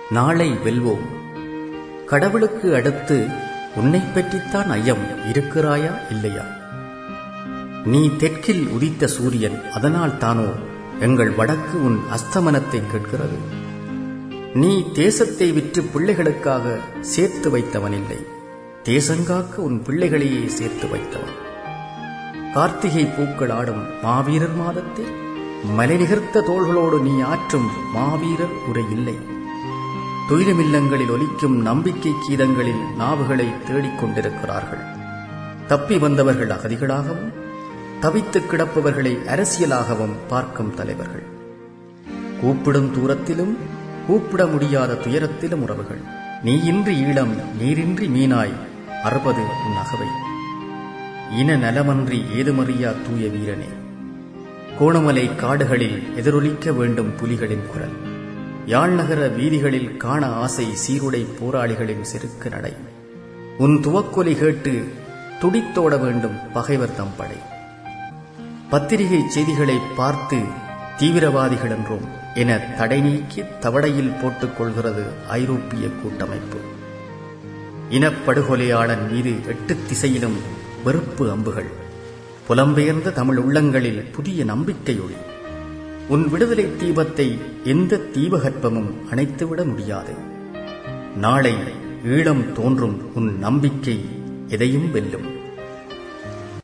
நாளை வெல்வோம் கடவுளுக்கு அடுத்து உன்னை பற்றித்தான் ஐயம் இருக்கிறாயா இல்லையா நீ தெற்கில் உதித்த சூரியன் அதனால் தானோ எங்கள் வடக்கு உன் அஸ்தமனத்தை கேட்கிறது நீ தேசத்தை விற்று பிள்ளைகளுக்காக சேர்த்து வைத்தவன் இல்லை தேசங்காக்க உன் பிள்ளைகளையே சேர்த்து வைத்தவன் கார்த்திகை பூக்கள் ஆடும் மாவீரர் மாதத்தில் மலை நிகர்த்த தோள்களோடு நீ ஆற்றும் மாவீரர் உரை இல்லை துயிலுமில்லங்களில் ஒலிக்கும் நம்பிக்கை கீதங்களில் நாவுகளை தேடிக் கொண்டிருக்கிறார்கள் தப்பி வந்தவர்கள் அகதிகளாகவும் தவித்து கிடப்பவர்களை அரசியலாகவும் பார்க்கும் தலைவர்கள் கூப்பிடும் தூரத்திலும் கூப்பிட முடியாத துயரத்திலும் உறவுகள் நீ இன்றி ஈழம் நீரின்றி மீனாய் அறுபது உன் அகவை இன நலமன்றி ஏதுமறியா தூய வீரனே கோணமலை காடுகளில் எதிரொலிக்க வேண்டும் புலிகளின் குரல் யாழ்நகர வீதிகளில் காண ஆசை சீருடை போராளிகளின் செருக்கு நடை உன் துவக்கொலி கேட்டு துடித்தோட வேண்டும் பகைவர் தம் படை பத்திரிகை செய்திகளை பார்த்து தீவிரவாதிகள் என்றோம் என தடை நீக்கி தவடையில் போட்டுக் கொள்கிறது ஐரோப்பிய கூட்டமைப்பு இனப்படுகொலையாளன் மீது எட்டு திசையிலும் வெறுப்பு அம்புகள் புலம்பெயர்ந்த தமிழ் உள்ளங்களில் புதிய நம்பிக்கை ஒளி உன் விடுதலை தீபத்தை எந்த தீபகற்பமும் அணைத்துவிட முடியாது நாளை ஈழம் தோன்றும் உன் நம்பிக்கை எதையும் வெல்லும்